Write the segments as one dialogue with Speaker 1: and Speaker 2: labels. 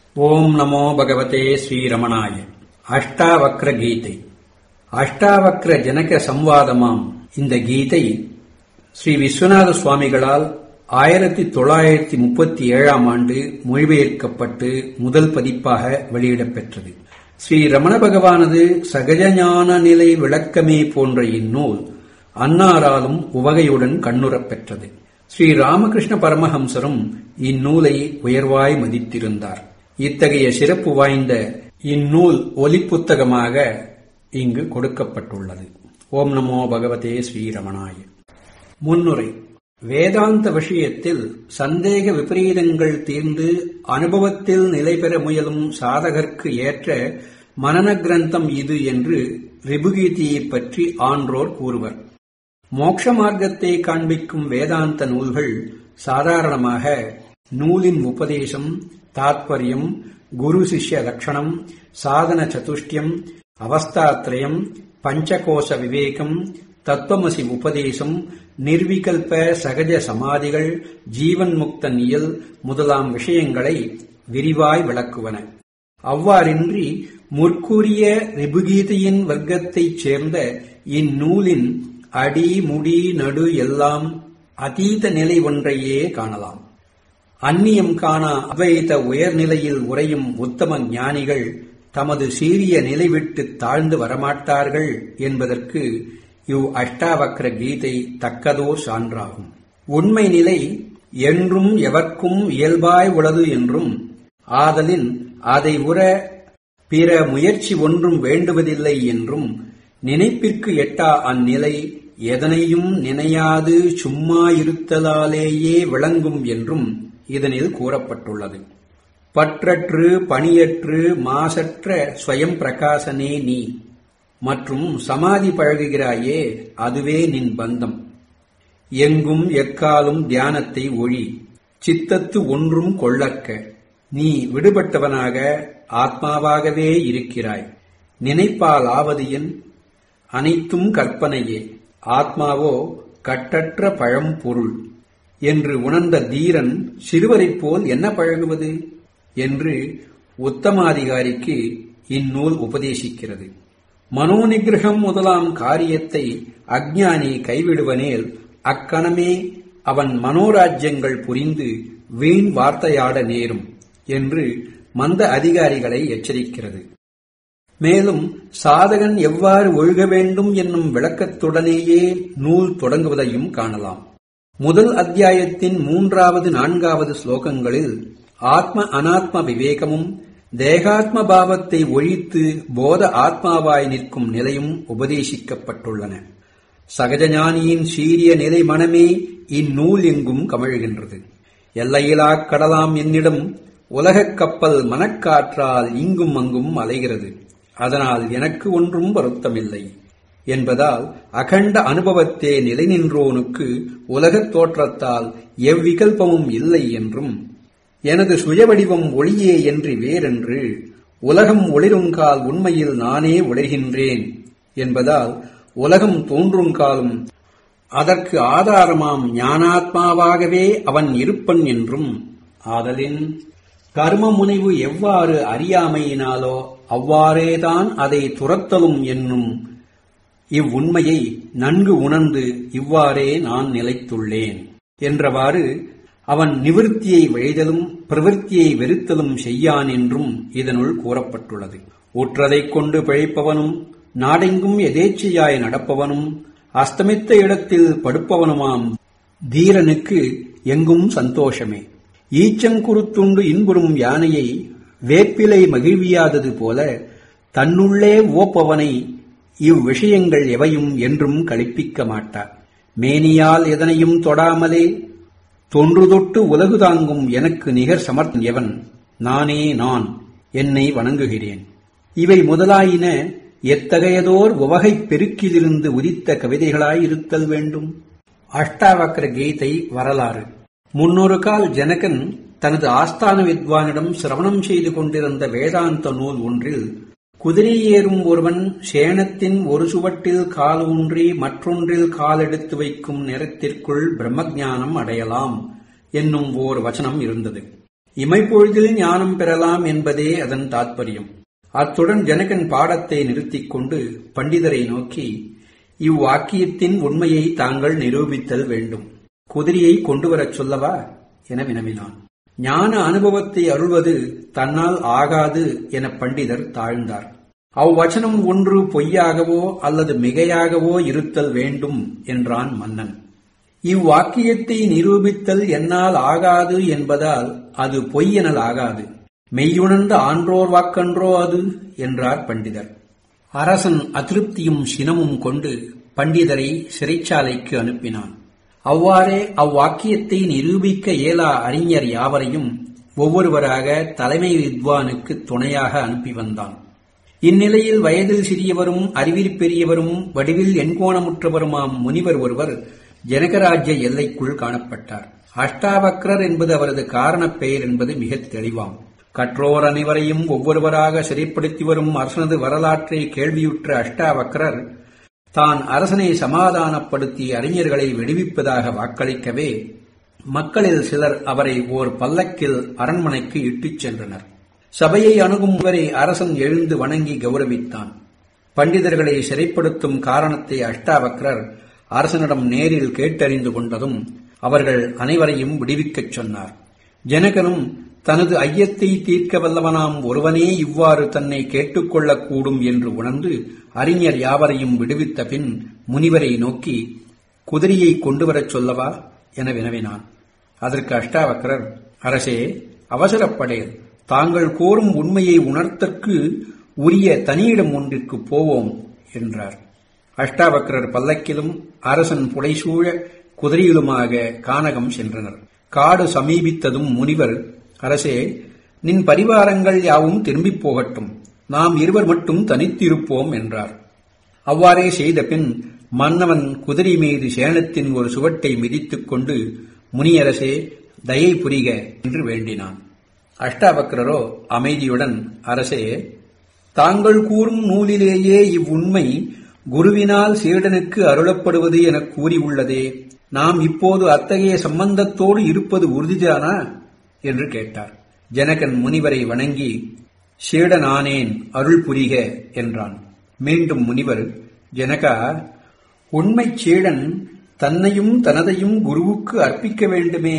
Speaker 1: ஓம் நமோ பகவதே ஸ்ரீரமணாய அஷ்டாவக்ர கீதை அஷ்டாவக்ர ஜனக சம்வாதமாம் இந்த கீதை ஸ்ரீ விஸ்வநாத சுவாமிகளால் ஆயிரத்தி தொள்ளாயிரத்தி முப்பத்தி ஏழாம் ஆண்டு மொழிபெயர்க்கப்பட்டு முதல் பதிப்பாக வெளியிடப்பெற்றது ஸ்ரீ ரமண பகவானது சகஜஞான நிலை விளக்கமே போன்ற இந்நூல் அன்னாராலும் உவகையுடன் கண்ணுறப் பெற்றது ஸ்ரீ ராமகிருஷ்ண பரமஹம்சரும் இந்நூலை உயர்வாய் மதித்திருந்தார் இத்தகைய சிறப்பு வாய்ந்த இந்நூல் ஒலிப்புத்தகமாக இங்கு கொடுக்கப்பட்டுள்ளது ஓம் நமோ பகவதே ஸ்ரீரமணாய முன்னுரை வேதாந்த விஷயத்தில் சந்தேக விபரீதங்கள் தீர்ந்து அனுபவத்தில் நிலை பெற முயலும் சாதகர்க்கு ஏற்ற மனன கிரந்தம் இது என்று ரிபுகீதையைப் பற்றி ஆன்றோர் கூறுவர் மோட்ச மார்க்கத்தை காண்பிக்கும் வேதாந்த நூல்கள் சாதாரணமாக நூலின் உபதேசம் தாத்பரியம் குரு சிஷ்ய லட்சணம் சாதன சதுஷ்டியம் அவஸ்தாத்ரயம் பஞ்சகோஷ விவேகம் தத்துவமசி உபதேசம் நிர்விகல்ப சகஜ சமாதிகள் ஜீவன் முக்த நியல் முதலாம் விஷயங்களை விரிவாய் விளக்குவன அவ்வாறின்றி முற்கூறிய ரிபுகீதையின் வர்க்கத்தைச் சேர்ந்த இந்நூலின் அடி முடி நடு எல்லாம் அதீத நிலை ஒன்றையே காணலாம் அந்நியம் காணா அவைத உயர்நிலையில் உறையும் உத்தம ஞானிகள் தமது சீரிய நிலை விட்டு தாழ்ந்து வரமாட்டார்கள் என்பதற்கு இவ் அஷ்டாவக்ர கீதை தக்கதோர் சான்றாகும் உண்மை நிலை என்றும் எவர்க்கும் இயல்பாய் உள்ளது என்றும் ஆதலின் அதை உற பிற முயற்சி ஒன்றும் வேண்டுவதில்லை என்றும் நினைப்பிற்கு எட்டா அந்நிலை எதனையும் நினையாது சும்மா இருத்தலாலேயே விளங்கும் என்றும் இதனில் கூறப்பட்டுள்ளது பற்றற்று பணியற்று மாசற்ற ஸ்வயம் பிரகாசனே நீ மற்றும் சமாதி பழகுகிறாயே அதுவே நின் பந்தம் எங்கும் எக்காலும் தியானத்தை ஒழி சித்தத்து ஒன்றும் கொள்ளற்க நீ விடுபட்டவனாக ஆத்மாவாகவே இருக்கிறாய் நினைப்பால் ஆவது என் அனைத்தும் கற்பனையே ஆத்மாவோ கட்டற்ற பழம்பொருள் என்று உணர்ந்த தீரன் சிறுவரைப் போல் என்ன பழகுவது என்று உத்தமாதிகாரிக்கு இந்நூல் உபதேசிக்கிறது மனோநிகிரகம் முதலாம் காரியத்தை அஜ்ஞானி கைவிடுவனேல் அக்கணமே அவன் மனோராஜ்யங்கள் புரிந்து வீண் வார்த்தையாட நேரும் என்று மந்த அதிகாரிகளை எச்சரிக்கிறது மேலும் சாதகன் எவ்வாறு ஒழுக வேண்டும் என்னும் விளக்கத்துடனேயே நூல் தொடங்குவதையும் காணலாம் முதல் அத்தியாயத்தின் மூன்றாவது நான்காவது ஸ்லோகங்களில் ஆத்ம அனாத்ம விவேகமும் தேகாத்ம பாவத்தை ஒழித்து போத ஆத்மாவாய் நிற்கும் நிலையும் உபதேசிக்கப்பட்டுள்ளன சகஜஞானியின் சீரிய நிலை மனமே இந்நூல் எங்கும் கமழ்கின்றது எல்லையிலா கடலாம் என்னிடம் உலகக் கப்பல் மனக்காற்றால் இங்கும் அங்கும் அலைகிறது அதனால் எனக்கு ஒன்றும் வருத்தமில்லை என்பதால் அகண்ட அனுபவத்தே நிலை நின்றோனுக்கு உலகத் தோற்றத்தால் எவ்விகல்பமும் இல்லை என்றும் எனது சுயவடிவம் ஒளியே என்று வேறென்று உலகம் ஒளிருங்கால் உண்மையில் நானே ஒளிர்கின்றேன் என்பதால் உலகம் தோன்றுங்காலும் அதற்கு ஆதாரமாம் ஞானாத்மாவாகவே அவன் இருப்பன் என்றும் ஆதலின் கர்ம முனைவு எவ்வாறு அறியாமையினாலோ அவ்வாறேதான் அதை துரத்தலும் என்னும் இவ்வுண்மையை நன்கு உணர்ந்து இவ்வாறே நான் நிலைத்துள்ளேன் என்றவாறு அவன் நிவிருத்தியை விழைதலும் பிரவருத்தியை வெறுத்தலும் செய்யான் என்றும் இதனுள் கூறப்பட்டுள்ளது உற்றதைக் கொண்டு பிழைப்பவனும் நாடெங்கும் எதேச்சையாய் நடப்பவனும் அஸ்தமித்த இடத்தில் படுப்பவனுமாம் தீரனுக்கு எங்கும் சந்தோஷமே ஈச்சங்குருத்துண்டு இன்புறும் யானையை வேப்பிலை மகிழ்வியாதது போல தன்னுள்ளே ஓப்பவனை இவ்விஷயங்கள் எவையும் என்றும் கழிப்பிக்க மாட்டார் மேனியால் எதனையும் தொடாமலே தொன்று தொட்டு உலகு தாங்கும் எனக்கு நிகர் சமர்த்தன் எவன் நானே நான் என்னை வணங்குகிறேன் இவை முதலாயின எத்தகையதோர் உவகைப் பெருக்கிலிருந்து உதித்த கவிதைகளாயிருத்தல் வேண்டும் அஷ்டாவக்கர கீதை வரலாறு முன்னொரு கால் ஜனகன் தனது ஆஸ்தான வித்வானிடம் சிரவணம் செய்து கொண்டிருந்த வேதாந்த நூல் ஒன்றில் குதிரை ஏறும் ஒருவன் சேணத்தின் ஒரு சுவட்டில் கால் ஊன்றி மற்றொன்றில் கால் எடுத்து வைக்கும் நேரத்திற்குள் பிரம்மஞானம் அடையலாம் என்னும் ஓர் வசனம் இருந்தது இமைப்பொழுதில் ஞானம் பெறலாம் என்பதே அதன் தாத்பரியம் அத்துடன் ஜனகன் பாடத்தை நிறுத்திக் கொண்டு பண்டிதரை நோக்கி இவ்வாக்கியத்தின் உண்மையை தாங்கள் நிரூபித்தல் வேண்டும் குதிரையை கொண்டு வரச் சொல்லவா என வினவினான் ஞான அனுபவத்தை அருள்வது தன்னால் ஆகாது என பண்டிதர் தாழ்ந்தார் அவ்வச்சனம் ஒன்று பொய்யாகவோ அல்லது மிகையாகவோ இருத்தல் வேண்டும் என்றான் மன்னன் இவ்வாக்கியத்தை நிரூபித்தல் என்னால் ஆகாது என்பதால் அது பொய் எனல் ஆகாது மெய்யுணர்ந்த ஆன்றோர் வாக்கன்றோ அது என்றார் பண்டிதர் அரசன் அதிருப்தியும் சினமும் கொண்டு பண்டிதரை சிறைச்சாலைக்கு அனுப்பினான் அவ்வாறே அவ்வாக்கியத்தை நிரூபிக்க இயலா அறிஞர் யாவரையும் ஒவ்வொருவராக தலைமை வித்வானுக்கு துணையாக அனுப்பி வந்தான் இந்நிலையில் வயதில் சிறியவரும் அறிவில் பெரியவரும் வடிவில் எண்கோணமுற்றவருமாம் முனிவர் ஒருவர் ஜனகராஜ்ய எல்லைக்குள் காணப்பட்டார் அஷ்டாவக்ரர் என்பது அவரது காரணப் பெயர் என்பது மிகத் தெளிவாம் கற்றோர் அனைவரையும் ஒவ்வொருவராக சிறைப்படுத்தி வரும் அரசனது வரலாற்றை கேள்வியுற்ற அஷ்டாவக்ரர் தான் அரசனை சமாதானப்படுத்தி அறிஞர்களை விடுவிப்பதாக வாக்களிக்கவே மக்களில் சிலர் அவரை ஓர் பல்லக்கில் அரண்மனைக்கு இட்டுச் சென்றனர் சபையை அணுகும் வரை அரசன் எழுந்து வணங்கி கௌரவித்தான் பண்டிதர்களை சிறைப்படுத்தும் காரணத்தை அஷ்டாவக்ரர் அரசனிடம் நேரில் கேட்டறிந்து கொண்டதும் அவர்கள் அனைவரையும் விடுவிக்கச் சொன்னார் ஜனகனும் தனது ஐயத்தை தீர்க்க வல்லவனாம் ஒருவனே இவ்வாறு தன்னை கேட்டுக்கொள்ளக்கூடும் என்று உணர்ந்து அறிஞர் யாவரையும் விடுவித்த பின் முனிவரை நோக்கி குதிரையை கொண்டு வரச் சொல்லவா என வினவினான் அதற்கு அஷ்டாவக்கரர் அரசே அவசரப்படேல் தாங்கள் கோரும் உண்மையை உணர்த்தற்கு உரிய தனியிடம் ஒன்றிற்கு போவோம் என்றார் அஷ்டாவக்கரர் பல்லக்கிலும் அரசன் புடைசூழ குதிரையிலுமாக கானகம் சென்றனர் காடு சமீபித்ததும் முனிவர் அரசே நின் பரிவாரங்கள் யாவும் திரும்பிப் போகட்டும் நாம் இருவர் மட்டும் தனித்திருப்போம் என்றார் அவ்வாறே செய்த பின் மன்னவன் குதிரை மீது சேனத்தின் ஒரு சுவட்டை மிதித்துக் கொண்டு முனியரசே தயை புரிக என்று வேண்டினான் அஷ்டாவக்ரரோ அமைதியுடன் அரசே தாங்கள் கூறும் நூலிலேயே இவ்வுண்மை குருவினால் சீடனுக்கு அருளப்படுவது எனக் கூறியுள்ளதே நாம் இப்போது அத்தகைய சம்பந்தத்தோடு இருப்பது உறுதிதானா என்று கேட்டார் ஜனகன் முனிவரை வணங்கி சீடனானேன் அருள் புரிக என்றான் மீண்டும் முனிவர் ஜனகா உண்மைச் சீடன் தன்னையும் தனதையும் குருவுக்கு அர்ப்பிக்க வேண்டுமே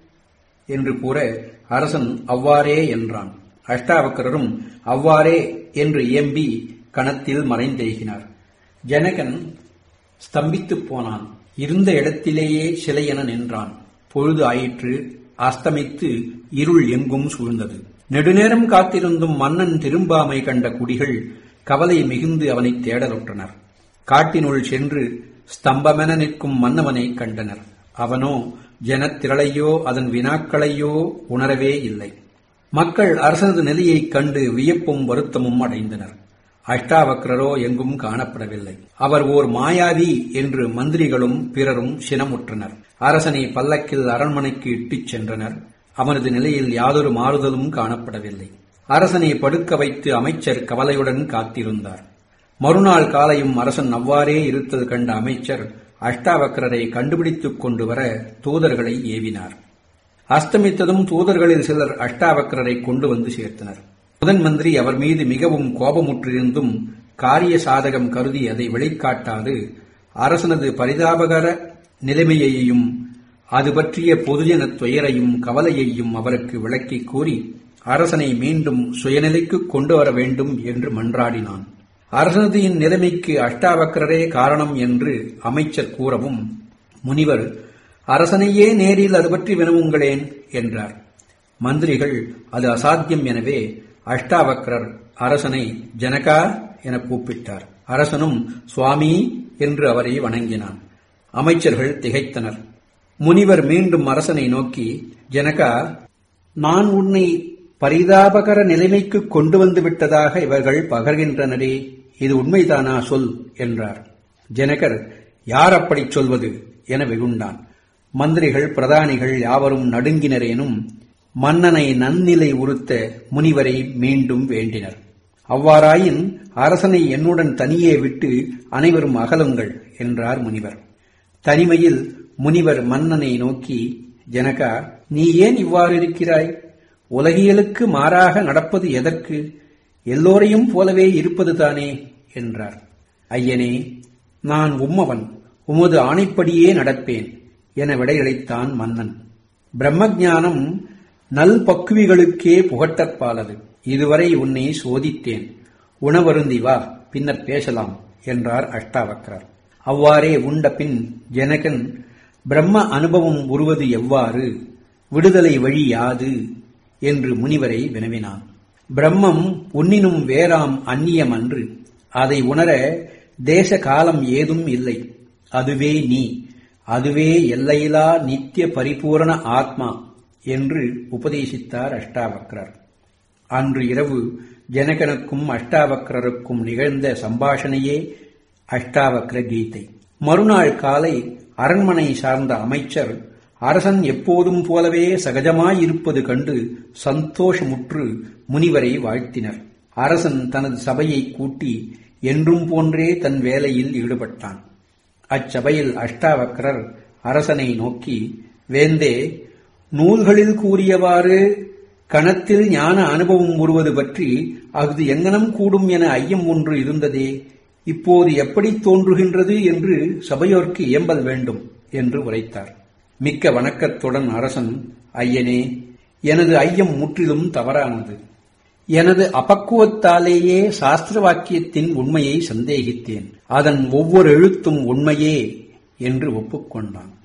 Speaker 1: என்று கூற அரசன் அவ்வாறே என்றான் அஷ்டாவக்கரரும் அவ்வாறே என்று இயம்பி கணத்தில் மறைந்தேகினார் ஜனகன் ஸ்தம்பித்துப் போனான் இருந்த இடத்திலேயே சிலையென நின்றான் பொழுது ஆயிற்று அஸ்தமித்து இருள் எங்கும் சூழ்ந்தது நெடுநேரம் காத்திருந்தும் மன்னன் திரும்பாமை கண்ட குடிகள் கவலை மிகுந்து அவனைத் தேடலுற்றனர் காட்டினுள் சென்று ஸ்தம்பமென நிற்கும் மன்னவனை கண்டனர் அவனோ ஜனத்திரளையோ அதன் வினாக்களையோ உணரவே இல்லை மக்கள் அரசனது நிலையைக் கண்டு வியப்பும் வருத்தமும் அடைந்தனர் அஷ்டாவக்ரரோ எங்கும் காணப்படவில்லை அவர் ஓர் மாயாவி என்று மந்திரிகளும் பிறரும் சினமுற்றனர் அரசனை பல்லக்கில் அரண்மனைக்கு இட்டுச் சென்றனர் அவனது நிலையில் யாதொரு மாறுதலும் காணப்படவில்லை அரசனை படுக்க வைத்து அமைச்சர் கவலையுடன் காத்திருந்தார் மறுநாள் காலையும் அரசன் அவ்வாறே இருத்தல் கண்ட அமைச்சர் அஷ்டாவக்ரரை கண்டுபிடித்துக் கொண்டு வர தூதர்களை ஏவினார் அஸ்தமித்ததும் தூதர்களில் சிலர் அஷ்டாவக்ரரை கொண்டு வந்து சேர்த்தனர் முதன் மந்திரி அவர் மீது மிகவும் கோபமுற்றிருந்தும் காரிய சாதகம் கருதி அதை வெளிக்காட்டாது அரசனது பரிதாபகர நிலைமையையும் அது பற்றிய பொதுஜன துயரையும் கவலையையும் அவருக்கு விளக்கிக் கூறி அரசனை மீண்டும் சுயநிலைக்கு கொண்டு வர வேண்டும் என்று மன்றாடினான் அரசனது இந்நிலைமைக்கு அஷ்டாவக்கரரே காரணம் என்று அமைச்சர் கூறவும் முனிவர் அரசனையே நேரில் அது பற்றி வினவுங்களேன் என்றார் மந்திரிகள் அது அசாத்தியம் எனவே அஷ்டாவக்ரர் அரசனை ஜனகா என கூப்பிட்டார் அரசனும் சுவாமி என்று அவரை வணங்கினான் அமைச்சர்கள் திகைத்தனர் முனிவர் மீண்டும் அரசனை நோக்கி ஜனகா நான் உன்னை பரிதாபகர நிலைமைக்கு கொண்டு வந்து விட்டதாக இவர்கள் பகர்கின்றனரே இது உண்மைதானா சொல் என்றார் ஜனகர் யார் அப்படிச் சொல்வது என வெகுண்டான் மந்திரிகள் பிரதானிகள் யாவரும் நடுங்கினரேனும் மன்னனை நன்னிலை உறுத்த முனிவரை மீண்டும் வேண்டினர் அவ்வாறாயின் அரசனை என்னுடன் தனியே விட்டு அனைவரும் அகலுங்கள் என்றார் முனிவர் தனிமையில் முனிவர் மன்னனை நோக்கி ஜனகா நீ ஏன் இவ்வாறு இருக்கிறாய் உலகியலுக்கு மாறாக நடப்பது எதற்கு எல்லோரையும் போலவே இருப்பதுதானே என்றார் ஐயனே நான் உம்மவன் உமது ஆணைப்படியே நடப்பேன் என விடையளித்தான் மன்னன் பிரம்மஞானம் நல் பக்குவிகளுக்கே புகட்டற்பாலது இதுவரை உன்னை சோதித்தேன் உணவருந்தி வா பின்னர் பேசலாம் என்றார் அஷ்டாவக்கரர் அவ்வாறே உண்ட பின் ஜனகன் பிரம்ம அனுபவம் உருவது எவ்வாறு விடுதலை வழி யாது என்று முனிவரை வினவினான் பிரம்மம் உன்னினும் வேறாம் அந்நியம் அன்று அதை உணர தேச காலம் ஏதும் இல்லை அதுவே நீ அதுவே எல்லையிலா நித்திய பரிபூரண ஆத்மா என்று உபதேசித்தார் அஷ்டாவக்கரர் அன்று இரவு ஜனகனுக்கும் அஷ்டாவக்கரருக்கும் நிகழ்ந்த சம்பாஷணையே அஷ்டாவக்கர கீதை மறுநாள் காலை அரண்மனை சார்ந்த அமைச்சர் அரசன் எப்போதும் போலவே சகஜமாயிருப்பது கண்டு சந்தோஷமுற்று முனிவரை வாழ்த்தினர் அரசன் தனது சபையை கூட்டி என்றும் போன்றே தன் வேலையில் ஈடுபட்டான் அச்சபையில் அஷ்டாவக்கரர் அரசனை நோக்கி வேந்தே நூல்களில் கூறியவாறு கணத்தில் ஞான அனுபவம் உருவது பற்றி அஃது எங்கனம் கூடும் என ஐயம் ஒன்று இருந்ததே இப்போது எப்படி தோன்றுகின்றது என்று சபையோர்க்கு இயம்பல் வேண்டும் என்று உரைத்தார் மிக்க வணக்கத்துடன் அரசன் ஐயனே எனது ஐயம் முற்றிலும் தவறானது எனது அபக்குவத்தாலேயே சாஸ்திர வாக்கியத்தின் உண்மையை சந்தேகித்தேன் அதன் ஒவ்வொரு எழுத்தும் உண்மையே என்று ஒப்புக்கொண்டான்